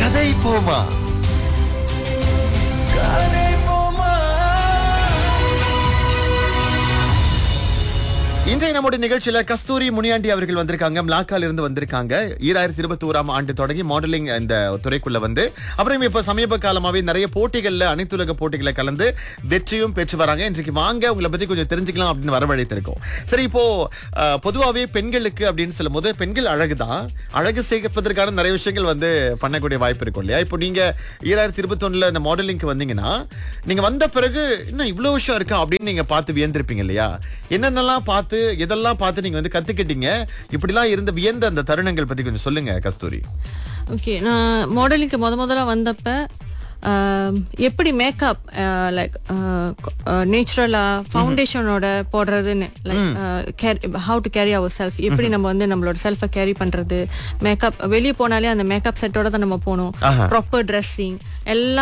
கதை போமா கதை போமா இன்றைய நம்முடைய நிகழ்ச்சியில கஸ்தூரி முனியாண்டி அவர்கள் வந்திருக்காங்க மிளாக்கால இருந்து வந்திருக்காங்க ஈராயிரத்தி இருபத்தி ஓராம் ஆண்டு தொடங்கி மாடலிங் இந்த துறைக்குள்ள வந்து அப்புறம் இப்ப சமீப காலமாவே நிறைய போட்டிகள்ல அனைத்துலக போட்டிகளை கலந்து வெற்றியும் பெற்று வராங்க இன்றைக்கு வாங்க உங்களை பத்தி கொஞ்சம் தெரிஞ்சுக்கலாம் அப்படின்னு வரவழைத்திருக்கோம் சரி இப்போ அஹ், பொதுவாவே பெண்களுக்கு அப்படின்னு சொல்லும் போது பெண்கள் அழகுதான் அழகு சேர்ப்பதற்கான நிறைய விஷயங்கள் வந்து பண்ணக்கூடிய வாய்ப்பு இருக்கும் இல்லையா இப்போ நீங்க ஈராயிரத்தி இருபத்தி ஒண்ணுல இந்த மாடலிங்க்கு வந்தீங்கன்னா நீங்க வந்த பிறகு இன்னும் இவ்வளவு விஷயம் இருக்கா அப்படின்னு நீங்க பார்த்து வியந்திருப்பீங்க இல்லையா என்னென்னலாம் பார்த்து எதெல்லாம் பார்த்து நீங்க வந்து கத்துக்கிட்டீங்க இப்படிலாம் இருந்த வியந்த அந்த தருணங்கள் பத்தி கொஞ்சம் சொல்லுங்க கஸ்தூரி ஓகே நான் மாடலிங்க்கு முத முதல்ல வந்தப்ப ஆம், எப்படி மேக்கப் லைக் நேச்சுரலா ஃபவுண்டேஷனோட போடுறதுன்னு like how to carry our self எப்படி நம்ம வந்து நம்மளோட செல்ஃபை கேரி பண்றது மேக்கப் வெளியே போனாலே அந்த மேக்கப் செட்டோட தான் நம்ம போகணும் ஆஹா. ப்ராப்பர் ட்ரெஸ்ஸிங் எல்லாம்